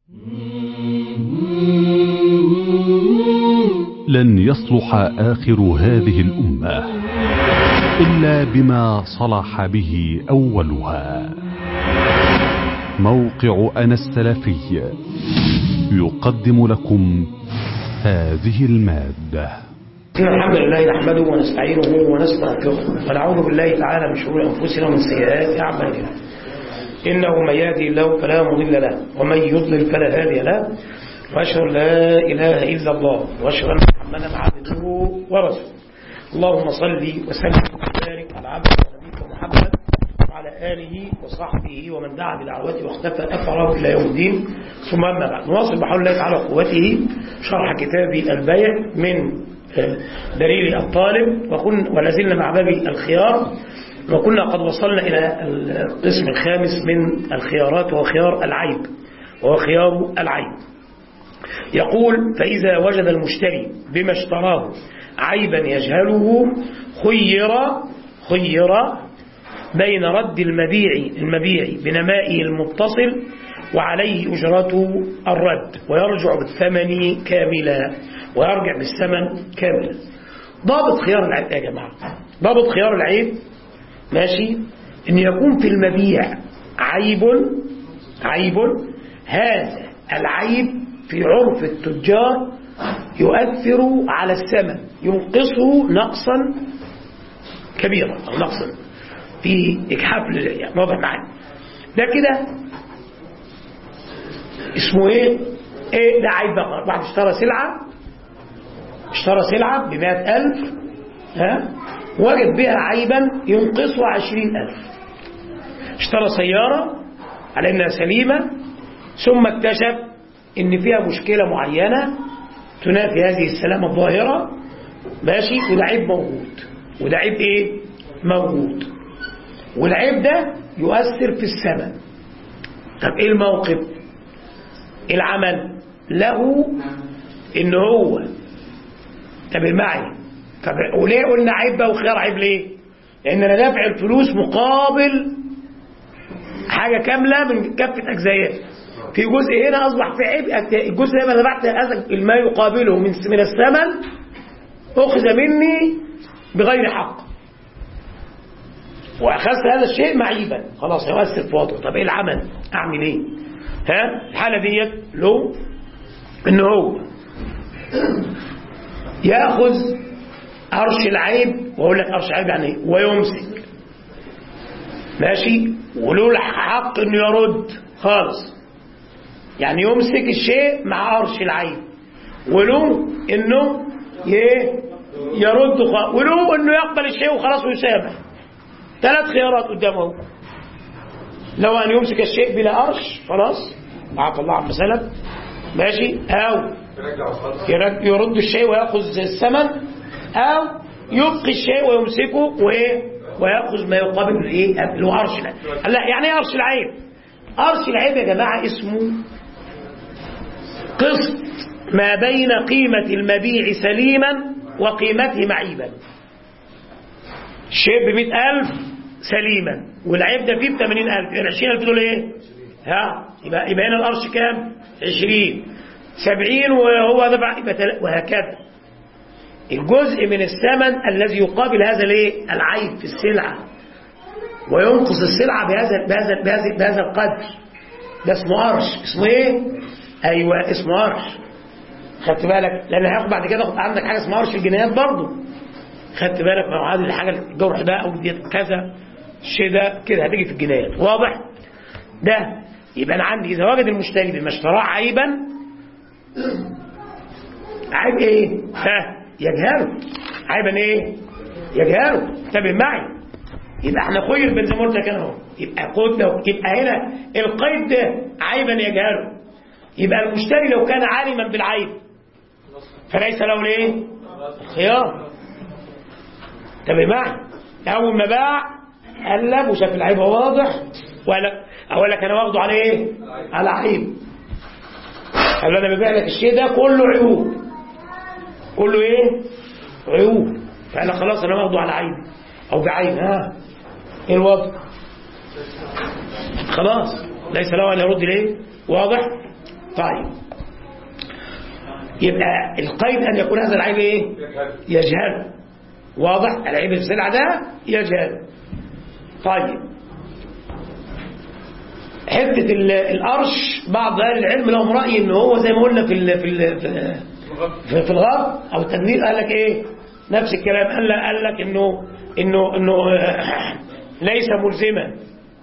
لن يصلح آخر هذه الأمة إلا بما صلح به أولها موقع أنا السلفي يقدم لكم هذه المادة إن الحمد لله نحمده ونستعينه ونستغفره ونعوذ بالله تعالى من شرور أنفسنا ومن سيئات أعمالنا إنه من يهدي الله فلا مضل له ومن يضلل فلا هادي له وأشهد أن لا إله إلا الله وأشهد أن محمدا عبده ورسوله اللهم صل وسلم وبارك على عبدك ونبيك محمد وعلى آله وصحبه ومن دعا بدعوته واختفى أثره إلى يوم الدين ثم أما بعد نواصل بحول الله تعالى قوته شرح كتاب البيع من دليل الطالب وكن ولازلنا مع باب الخيار وكنا قد وصلنا إلى القسم الخامس من الخيارات وهو خيار العيب وهو خيار العيب يقول فإذا وجد المشتري بما اشتراه عيبا يجهله خير خير بين رد المبيع المبيع بنمائه المتصل وعليه أجرة الرد ويرجع بالثمن كاملا ويرجع بالثمن كاملا ضابط خيار العيب يا جماعة ضابط خيار العيب ماشي ان يكون في المبيع عيب عيب هذا العيب في عرف التجار يؤثر على الثمن ينقصه نقصا كبيرا او نقصا في اجحاف يعني واضح معايا ده كده اسمه ايه ايه ده عيب بقى واحد اشترى سلعه اشترى سلعه بمائة ألف ها وجد بها عيبا ينقصه عشرين ألف اشترى سيارة على أنها سليمة ثم اكتشف ان فيها مشكلة معينة تنافي هذه السلامة الظاهرة ماشي وده عيب موجود وده عيب ايه موجود والعيب ده يؤثر في الثمن طب ايه الموقف العمل له ان هو طب معي طب وليه قلنا عيب بقى وخيار عيب ليه لان انا دافع الفلوس مقابل حاجة كاملة من كافة أجزائها في جزء هنا أصبح في عيب الجزء ده ما دفعت ما يقابله من من الثمن أخذ مني بغير حق وأخذت هذا الشيء معيبا خلاص هيؤثر في وضعه طب إيه العمل أعمل إيه ها الحالة ديت له إن هو يأخذ أرش العيب وأقول لك أرش العيب يعني إيه ويمسك ماشي وله حق إنه يرد خالص يعني يمسك الشيء مع عرش العين وله انه يرد وله انه يقبل الشيء وخلاص ويسامح ثلاث خيارات قدامه لو ان يمسك الشيء بلا عرش خلاص عفى الله عما سلف ماشي او يرد الشيء وياخذ الثمن او يبقي الشيء ويمسكه وايه وياخذ ما يقابل الايه له عرش العين لا يعني ايه عرش العين عرش العين يا جماعه اسمه قسط ما بين قيمة المبيع سليما وقيمته معيبا الشيء بمئة ألف سليما والعيب ده فيه بثمانين ألف يعني عشرين ألف دول ايه ها يبقى, يبقى هنا الأرش كام عشرين سبعين وهو دفع يبقى وهكذا الجزء من الثمن الذي يقابل هذا الايه العيب في السلعة وينقص السلعة بهذا بهذا بهذا, بهذا القدر ده اسمه قرش اسمه ايه ايوه اسمه قرش خدت بالك لان هياخد بعد كده خد عندك حاجه اسمها قرش الجنيهات برضه خدت بالك لو هذه الحاجه الجرح ده او دي كذا الشيء ده كده هتيجي في الجنيهات واضح ده يبقى انا عندي اذا وجد المشتري بما اشتراه عيبا عيب ايه ها يجهله عيبا ايه يجهله انتبه معي يبقى احنا خير بين زي ما قلت لك انا اهو يبقى خد يبقى هنا القيد ده عيبا يجهله يبقى المشتري لو كان عالما بالعيب فليس له الايه الخيار تمام معي اول ما باع قلب وشاف العيب واضح ولا اقول لك انا واخده على ايه على عيب قال له انا ببيع لك الشيء ده كله عيوب كله ايه عيوب فقال خلاص انا واخده على عيب او بعيب ها ايه الوضع خلاص ليس له ان يرد ليه واضح طيب يبقى القيد أن يكون هذا العيب إيه يجهل واضح العيب في السلعة ده يجهل طيب حتة ال- القرش بعض أهل العلم لهم رأي إن هو زي ما قلنا في ال في ال في, في, في الغرب أو التدليل قال لك إيه نفس الكلام قال لك, قال لك إنه إنه إنه ليس ملزما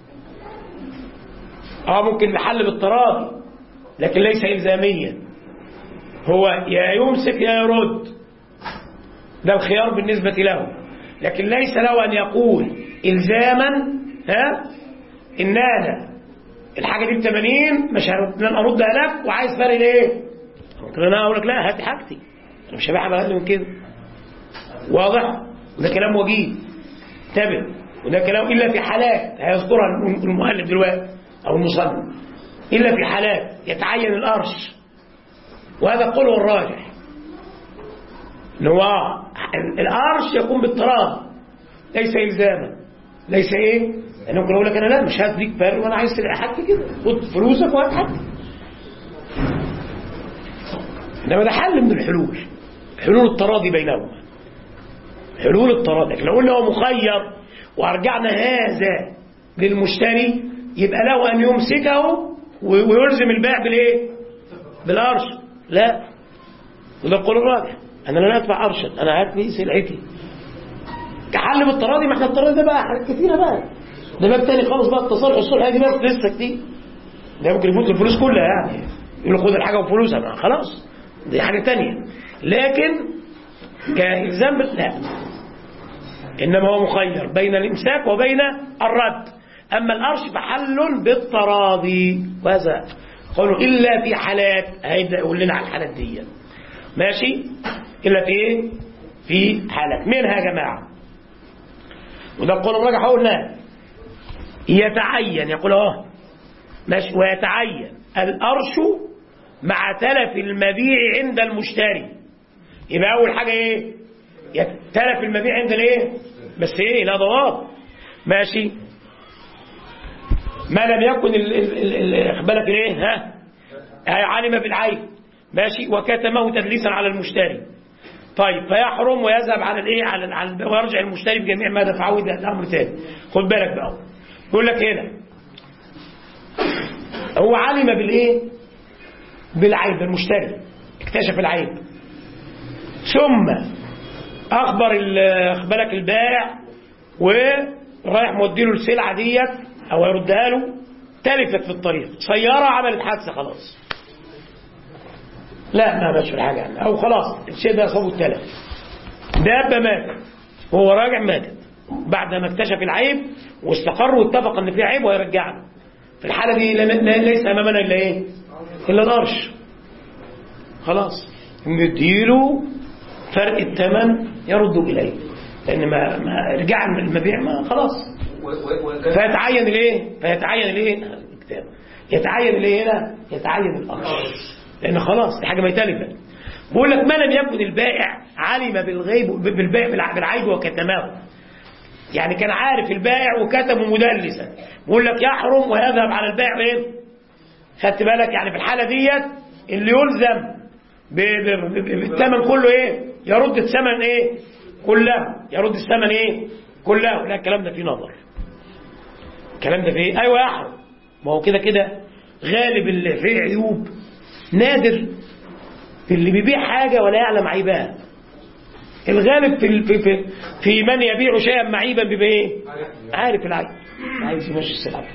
اه ممكن نحل بالتراضي لكن ليس إلزاميا هو يا يمسك يا يرد ده الخيار بالنسبة له لكن ليس له أن يقول إلزاما ها إن أنا الحاجة دي ب 80 مش هرد لن أردها لك وعايز فرق ليه؟ ممكن أنا أقول لك لا هات حاجتي أنا مش هبيعها بأقل من كده واضح؟ وده كلام وجيه انتبه وده كلام إلا في حالات هيذكرها المؤلف دلوقتي أو المصنف إلا في حالات يتعين الأرش وهذا قوله الراجح ان هو الارش يكون بالتراضي ليس الزاما ليس ايه انا ممكن اقول لك انا لا مش هات ليك فرق وانا عايز تبقى حاجتي كده خد فلوسك وهات حاجتي انما ده حل من الحلول حلول التراضي بينهما حلول التراضي لكن لو قلنا هو مخير وارجعنا هذا للمشتري يبقى له ان يمسكه ويلزم البيع بالايه بالارش لا وده القول الراجح انا لا ادفع ارشد انا هات لي سلعتي كحل بالتراضي ما احنا التراضي ده بقى حاجات كتيره بقى ده باب تاني خالص بقى التصالح الصلح دي بس لسه كتير ده ممكن يفوت الفلوس كلها يعني يقول له خد الحاجه وفلوسها ما خلاص دي حاجه تانية لكن كالزام لا انما هو مخير بين الامساك وبين الرد اما الارش فحل بالتراضي وهذا قالوا الا في حالات هيبدا يقول لنا على الحالات دي ماشي إلا في إيه؟ في حالات منها يا جماعة وده القول الراجح قلنا يتعين يقول اه ماشي ويتعين الأرش مع تلف المبيع عند المشتري يبقى أول حاجة إيه يت- تلف المبيع عند الإيه بس إيه لا ضوابط ماشي ما لم يكن ال- ال- ال- ال- خد بالك الايه ها علم بالعيب ماشي وكتمه تدليسا على المشتري طيب فيحرم ويذهب على الايه على على الب- ويرجع المشتري بجميع ما دفعه ده ده امر ثاني خد بالك بقى يقول لك هنا هو علم بالايه بالعيب المشتري اكتشف العيب ثم اخبر ال- خد بالك البائع ورايح موديله السلعه ديت او يردها له تلفت في الطريق سياره عملت حادثه خلاص لا ما عملش حاجه يعني او خلاص الشيء ده اصابه التلف دابه ماتت وهو راجع ماتت بعد ما اكتشف العيب واستقر واتفق ان في عيب وهيرجعنا في الحاله دي لا- لا- ليس امامنا الا ايه؟ الا القرش خلاص نديله فرق الثمن يرد اليه لان ما ما رجع المبيع ما خلاص فيتعين الايه فيتعين الايه الكتاب يتعين الايه هنا يتعين القرش لان خلاص دي حاجه ميتلفه بقول لك ما لم يكن البائع علم بالغيب بالبيع بالع- بالعيب وكتمه يعني كان عارف البائع وكتمه مدلسا بقول لك يحرم ويذهب على البائع ايه خدت بالك يعني في الحاله ديت اللي يلزم ب- ب- ب- ب- بالثمن كله ايه يرد الثمن ايه كله يرد الثمن ايه كله لا الكلام ده فيه نظر الكلام ده فيه ايوه يحرم ما هو كده كده غالب اللي فيه عيوب نادر في اللي بيبيع حاجه ولا يعلم عيبها الغالب في ال- في في, في من يبيع شيئا معيبا بيبقى ايه عارف العيب عايز يمشي السلعه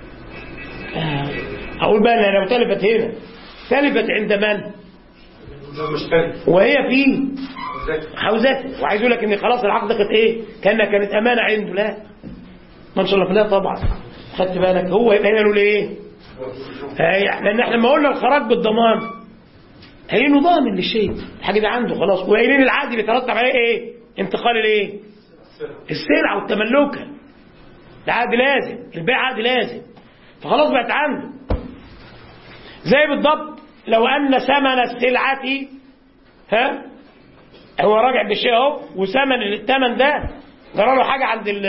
آه. اقول بقى لو تلفت هنا تلفت عند من وهي في حوزته وعايز يقول لك ان خلاص العقد كانت ايه كانها كانت امانه عنده لا ما ان شاء الله لا طبعا خدت بالك هو يبقى هنا له ليه هي- لان احنا لما قلنا الخراج بالضمان قايلين ضامن للشيء الحاجه دي عنده خلاص وقايلين العقد بيترتب عليه ايه انتقال الايه السلعه والتملكها العقد لازم البيع عقد لازم فخلاص بقت عنده زي بالضبط لو ان ثمن السلعه ها هو راجع بالشيء اهو وثمن الثمن ده جرى له حاجه عند ال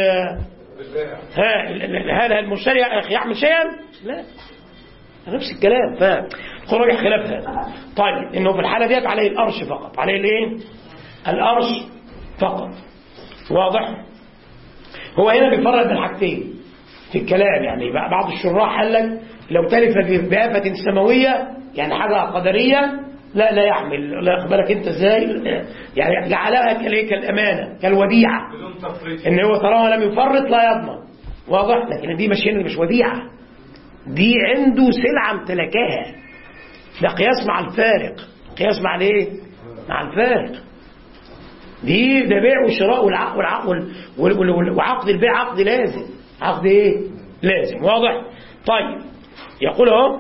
ها ال- ال- هذا المشتري يعمل شيئا لا نفس الكلام ف يقول راجح خلاف هذا طيب انه في الحاله ديت عليه الارش فقط عليه الايه الارش فقط واضح هو هنا بيفرق بين حاجتين في الكلام يعني بعض الشراح قال لك لو تلف بآفة سماوية يعني حاجة قدرية لا لا يحمل لا بالك انت ازاي يعني جعلها كالايه كالامانه كالوديعه ان هو طالما لم يفرط لا يضمن واضح لكن دي مش هنا مش وديعه دي عنده سلعه امتلكها ده قياس مع الفارق قياس مع الايه مع الفارق دي ده بيع وشراء والعقد والعقد وعقد البيع عقد لازم عقد ايه لازم واضح طيب يقول اهو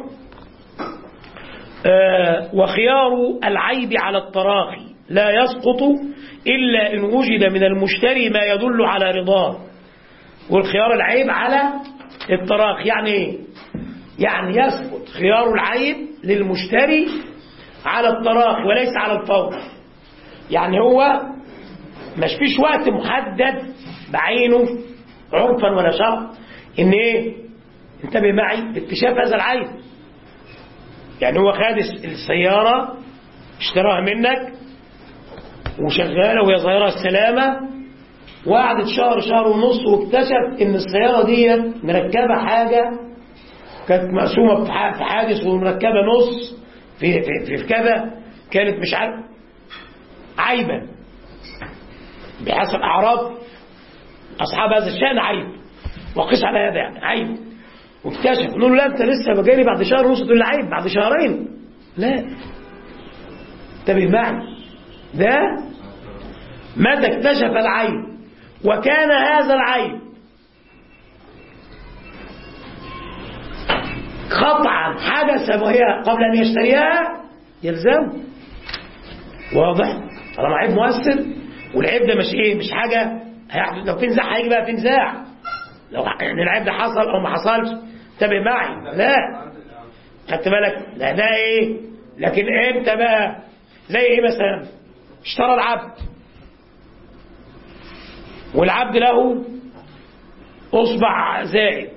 آه وخيار العيب على التراخي لا يسقط إلا إن وجد من المشتري ما يدل على رضاه والخيار العيب على التراخي يعني ايه يعني يسقط خيار العيب للمشتري على التراخي وليس على الفور يعني هو مش فيش وقت محدد بعينه عرفا ولا شرعا ان ايه انتبه معي اكتشاف هذا العيب يعني هو خد السيارة اشتراها منك وشغالة وهي ظاهرة السلامة وقعدت شهر شهر ونص واكتشف ان السيارة دي مركبة حاجة كانت مقسومة في حادث ومركبة نص في في في, في كذا كانت مش عارف عيبا بحسب أعراض أصحاب هذا الشأن عيب وقس على هذا يعني عيب واكتشف نقول له لا انت لسه جاي بعد شهر ونص تقول لي عيب بعد شهرين لا انتبه معي ده متى اكتشف العيب وكان هذا العيب قطعا حدث وهي قبل ان يشتريها يلزم واضح طالما عيب مؤثر والعيب ده مش ايه مش حاجه هيحدث لو في نزاع هيجي بقى في نزاع لو يعني العيب ده حصل او ما حصلش انتبه معي لا خدت بالك لا ده ايه لكن امتى بقى زي ايه مثلا اشترى العبد والعبد له اصبع زائد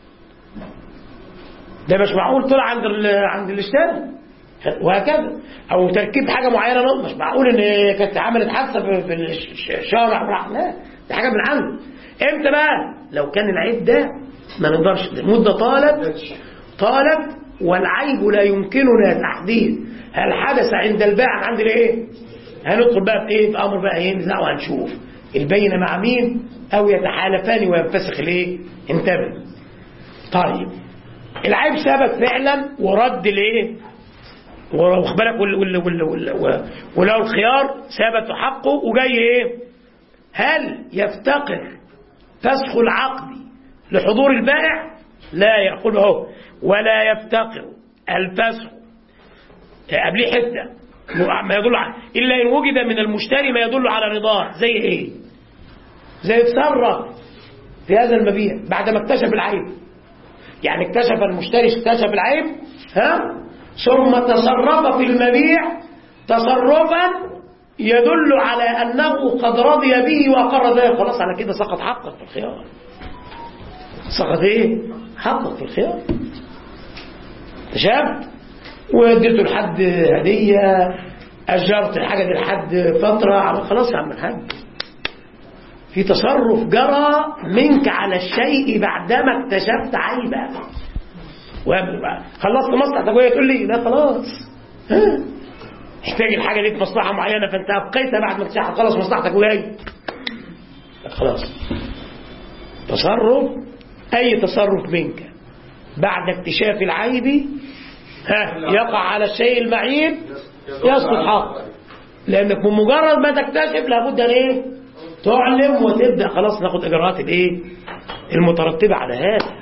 ده مش معقول طلع عند عند اللي اشترى وهكذا او تركيب حاجه معينه مش معقول ان كانت عملت حادثه في الشارع لا ده حاجه من عنده امتى بقى لو كان العيب ده ما نقدرش المده طالت طالت والعيب لا يمكننا تحديد هل حدث عند البائع عند الايه هندخل بقى في ايه في امر بقى ينزع وهنشوف البينه مع مين او يتحالفان وينفسخ الايه انتبه طيب العيب ثبت فعلا ورد الايه واخد بالك ولو الخيار ثبت حقه وجاي ايه هل يفتقر فسخ العقد لحضور البائع لا يقول اهو ولا يفتقر الفسخ قبليه حته ما يدل على الا ان وجد من المشتري ما يدل على رضاه زي ايه زي تصرف في هذا المبيع بعد ما اكتشف العيب يعني اكتشف المشتري اكتشف العيب ها ثم تصرف في المبيع تصرفا يدل على أنه قد رضي به وأقر ذلك خلاص على كده سقط حقك في الخيار سقط ايه حقك في الخيار شاب واديته لحد هدية أجرت الحاجة دي لحد فترة خلاص يا عم الحاج في تصرف جرى منك على الشيء بعدما اكتشفت عيبه خلصت مصلحتك وهي تقول لي لا خلاص ها محتاج الحاجه دي في مصلحه معينه فانت ابقيتها بعد ما اكتشفت خلص مصلحتك وجاي خلاص تصرف اي تصرف منك بعد اكتشاف العيب ها يقع على الشيء المعيب يسقط حق لانك بمجرد ما تكتشف لابد ان ايه تعلم وتبدا خلاص ناخد اجراءات الايه المترتبه على هذا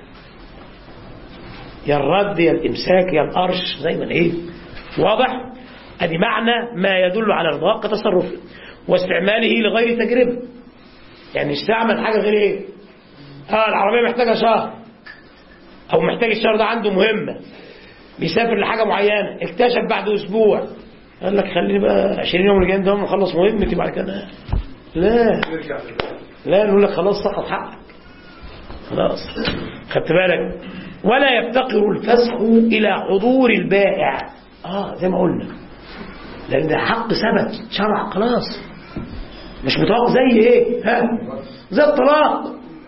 يا الرد يا الامساك يا القرش زي ما ايه واضح ادي معنى ما يدل على رضاء كتصرفه واستعماله لغير تجربه يعني استعمل حاجه غير ايه اه العربيه محتاجه شهر او محتاج الشهر ده عنده مهمه بيسافر لحاجه معينه اكتشف بعد اسبوع قال لك خليني بقى 20 يوم اللي جايين ده نخلص مهمتي بعد كده لا لا نقول لك خلاص سقط حقك خلاص خدت بالك ولا يفتقر الفسخ إلى حضور البائع اه زي ما قلنا لان ده حق ثبت شرع خلاص مش متوقف زي ايه ها زي الطلاق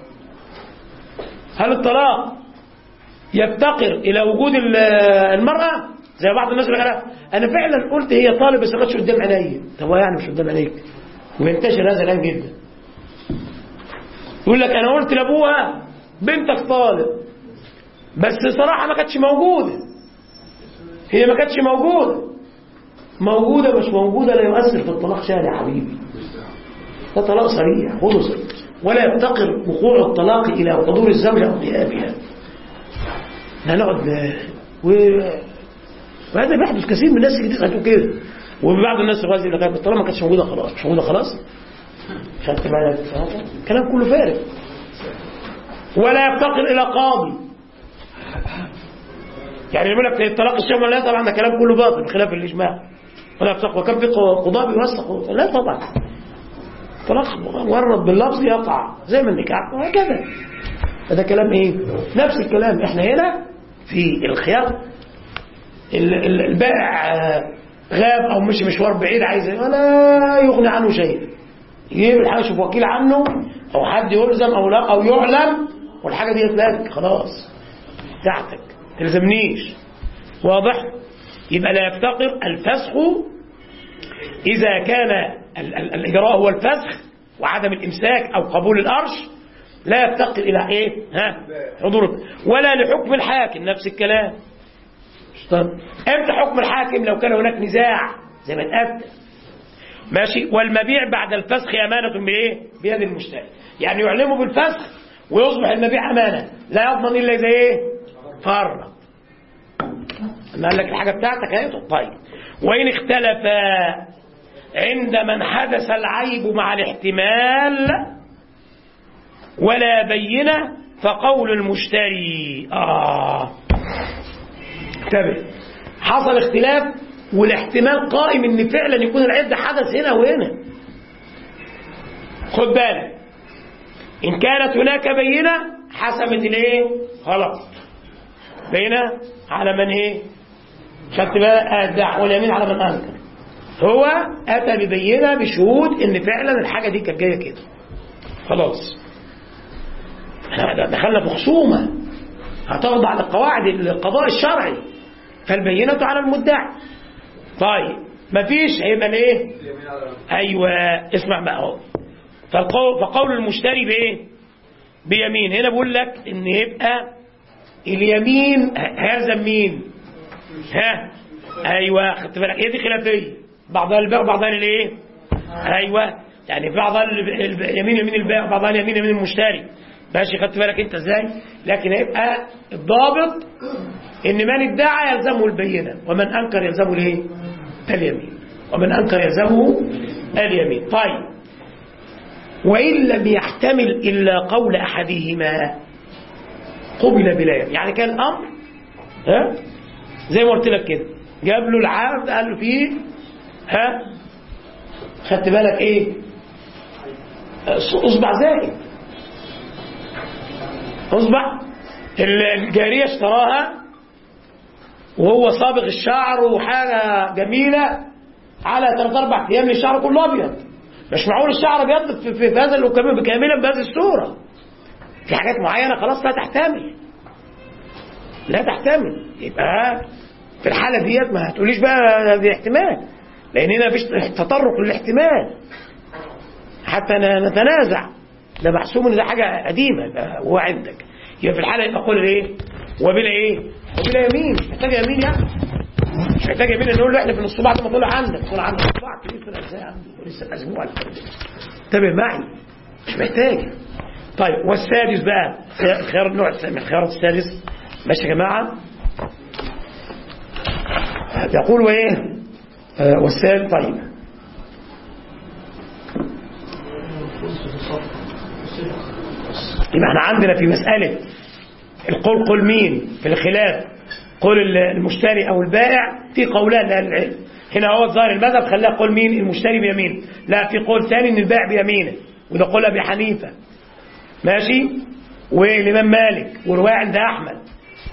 هل الطلاق يفتقر الى وجود ال- المراه زي بعض الناس اللي قالها انا فعلا قلت هي طالب بس ما كانتش قدام عينيا طب هو يعني مش قدام عينيك وينتشر هذا الان جدا يقول لك انا قلت لابوها بنتك طالب بس صراحه ما كانتش موجوده هي ما كانتش موجوده موجوده مش موجوده لا يؤثر في الطلاق شيء يا حبيبي ده طلاق صريح خلص ولا يفتقر وقوع الطلاق الى حضور الزوجه او غيابها لا نقعد و... وهذا بيحدث كثير من الناس اللي تسأل كده وبعض الناس غازي يقول لك طالما ما كانتش موجوده خلاص مش موجوده خلاص خدت بالك الكلام كله فارغ ولا يفتقر الى قاضي يعني يقول لك الطلاق الشامل لا طبعا ده كلام كله باطل بخلاف الاجماع ولا يفتقر وكم في قضاء بيوثق لا طبعا طلاق مجرد باللفظ يقع زي ما النكاح وهكذا هذا كلام ايه نفس الكلام احنا هنا في الخيار ال- ال- البائع آه، غاب او مشي مشوار بعيد عايز ولا يغني عنه شيء يجيب الحاجه يشوف وكيل عنه او حد يلزم او لا او يعلم والحاجه دي لك خلاص بتاعتك تلزمنيش واضح يبقى لا يفتقر الفسخ إذا كان ال- ال- الإجراء هو الفسخ وعدم الإمساك أو قبول الأرش لا يفتقر إلى إيه؟ ها؟ حضور ولا لحكم الحاكم نفس الكلام طب امتى حكم الحاكم لو كان هناك نزاع زي ما اتقدم ماشي والمبيع بعد الفسخ أمانة بإيه؟ بيد المشتري يعني يعلمه بالفسخ ويصبح المبيع أمانة لا يضمن إلا إذا إيه؟ فرط أما قال لك الحاجة بتاعتك اهي طيب وإن اختلفا عند من حدث العيب مع الاحتمال ولا بينة فقول المشتري آه انتبه حصل اختلاف والاحتمال قائم ان فعلا يكون العيب ده حدث هنا وهنا خد بالك ان كانت هناك بينة حسمت الايه خلاص بينة على من ايه خدت بالك الدعوة واليمين على من انكر هو اتى ببينة بشهود ان فعلا الحاجة دي كانت جاية كده خلاص احنا دخلنا في خصومة هتخضع لقواعد القضاء الشرعي فالبينة على المدعي طيب مفيش هيبقى الايه ايوه اسمع بقى اهو فالقول فقول المشتري بايه بيمين هنا بقول لك ان يبقى اليمين هيلزم مين ها ايوه خدت بالك هي دي خلافيه بعضها البيع وبعضها الايه ايوه يعني بعضها ال- ال- يمين يمين البائع وبعضها اليمين يمين المشتري ماشي خدت بالك انت ازاي لكن هيبقى الضابط ان من ادعى يلزمه البينه ومن انكر يلزمه الايه اليمين ومن انكر يلزمه اليمين طيب وان لم يحتمل الا قول احدهما قبل بلا يمين يعني كان الامر ها زي ما قلت لك كده جاب له العقد قال له فيه ها خدت بالك ايه اصبع زائد اصبع الجارية اشتراها وهو صابغ الشعر وحاجة جميلة على ثلاث أربع أيام الشعر كله أبيض مش معقول الشعر أبيض في, في هذا الكامل كاملا بهذه الصورة في حاجات معينة خلاص لا تحتمل لا تحتمل يبقى في الحالة ديت ما هتقوليش بقى دي احتمال لأن هنا مفيش تطرق للاحتمال حتى نتنازع ده محسوم ان ده حاجة قديمة يبقى هو عندك يبقى في الحالة يبقى قول ايه وبلا ايه وبلا يمين مش محتاج يمين يعني مش محتاج يمين ان نقول له احنا في الصباع ده ما طلع عندك طلع عندك صباع كبير في الاجزاء عندي ولسه الاسبوع انتبه معي مش محتاج طيب والسادس بقى خيار النوع من الخيارات السادس ماشي يا جماعه يقول وايه آه والسادس طيب يبقى احنا عندنا في مسألة القول قول مين في الخلاف قول المشتري او البائع في قولان لأهل العلم هنا هو ظاهر المذهب خلاه قول مين المشتري بيمين لا في قول ثاني ان البائع بيمينه وده قول ابي حنيفه ماشي والامام مالك وروايه عند احمد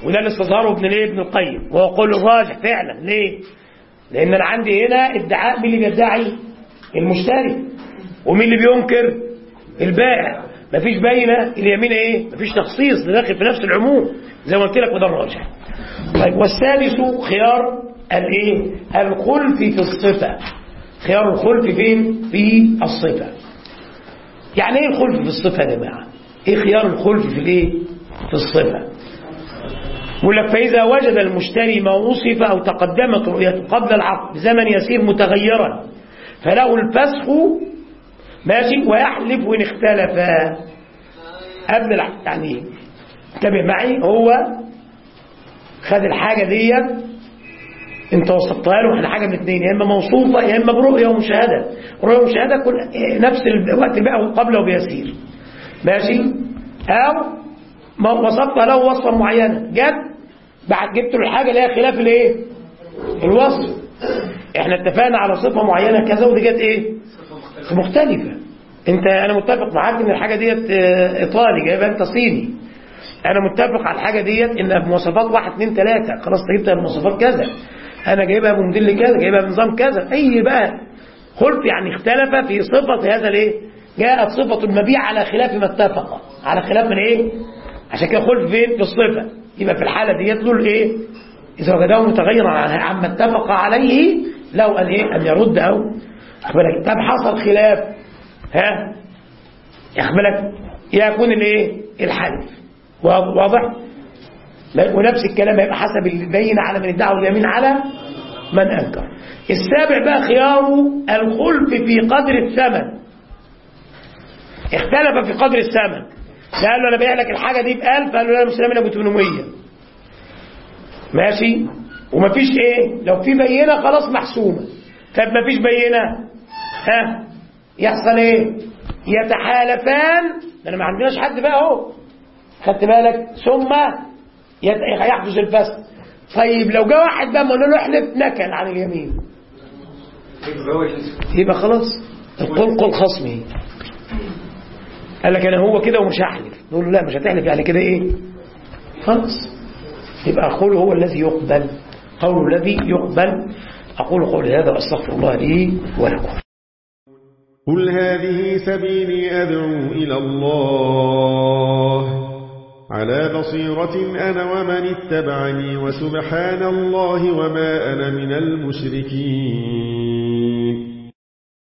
وده اللي استظهره ابن الايه ابن القيم وهو قول الراجح فعلا ليه؟ لان انا عندي هنا ادعاء مين اللي بيدعي؟ المشتري ومين اللي بينكر؟ البائع مفيش باينه اليمين ايه؟ مفيش تخصيص ده داخل في نفس العموم زي ما قلت لك وده الراجح. طيب والسادس خيار الايه؟ الخلف في الصفه. خيار الخلف فين؟ في الصفه. يعني ايه الخلف في الصفه يا جماعه؟ ايه خيار الخلف في الايه؟ في الصفه. يقول لك فإذا وجد المشتري ما وصف أو تقدمت رؤيته قبل العقد بزمن يسير متغيرا فله الفسخ ماشي ويحلف وإن اختلفا قبل العقد يعني انتبه معي هو خد الحاجة دي انت وصفتها له احنا حاجة من اثنين يا اما موصوفة يا اما برؤية ومشاهدة رؤية ومشاهدة كل نفس الوقت بقى قبله بيسير ماشي او ما وصفت له وصفة معينة جت بعد جبت له الحاجة اللي هي خلاف الايه الوصف احنا اتفقنا على صفة معينة كذا ودي جت ايه مختلفة انت انا متفق معاك ان الحاجة ديت ايطالي جايبها انت صيني انا متفق على الحاجة ديت انها بمواصفات واحد اتنين تلاتة خلاص انت جبتها بمواصفات كذا انا جايبها بموديل كذا جايبها بنظام كذا اي بقى خلف يعني اختلف في صفة هذا الايه جاءت صفة المبيع على خلاف ما اتفق على خلاف من ايه عشان كده خلف فين في الصفة يبقى في الحالة ديت له الايه إذا وجده متغيرا عما اتفق عليه لو أن إيه أن يرد أو أخبرك طب حصل خلاف ها يخبرك يكون الايه الحلف واضح ونفس الكلام هيبقى حسب البين على من ادعى واليمين على من انكر السابع بقى خياره الخلف في قدر الثمن اختلف في قدر الثمن قال له انا بايع لك الحاجه دي ب 1000 قال له لا مش منها ب 800 ماشي ومفيش ايه لو في بينه خلاص محسومه طب مفيش بينه ها يحصل ايه يتحالفان ده انا ما عندناش حد بقى اهو خدت بالك ثم يحدث الفسق طيب لو جه واحد بقى ما قلنا له احلف نكل عن اليمين يبقى خلاص القلقل خصمي قال لك انا هو كده ومش هحلف نقول له لا مش هتحلف يعني كده ايه خلاص يبقى قوله هو الذي يقبل قول الذي يقبل أقول قولي هذا وأستغفر الله لي ولكم قل هذه سبيلي أدعو إلى الله على بصيرة أنا ومن اتبعني وسبحان الله وما أنا من المشركين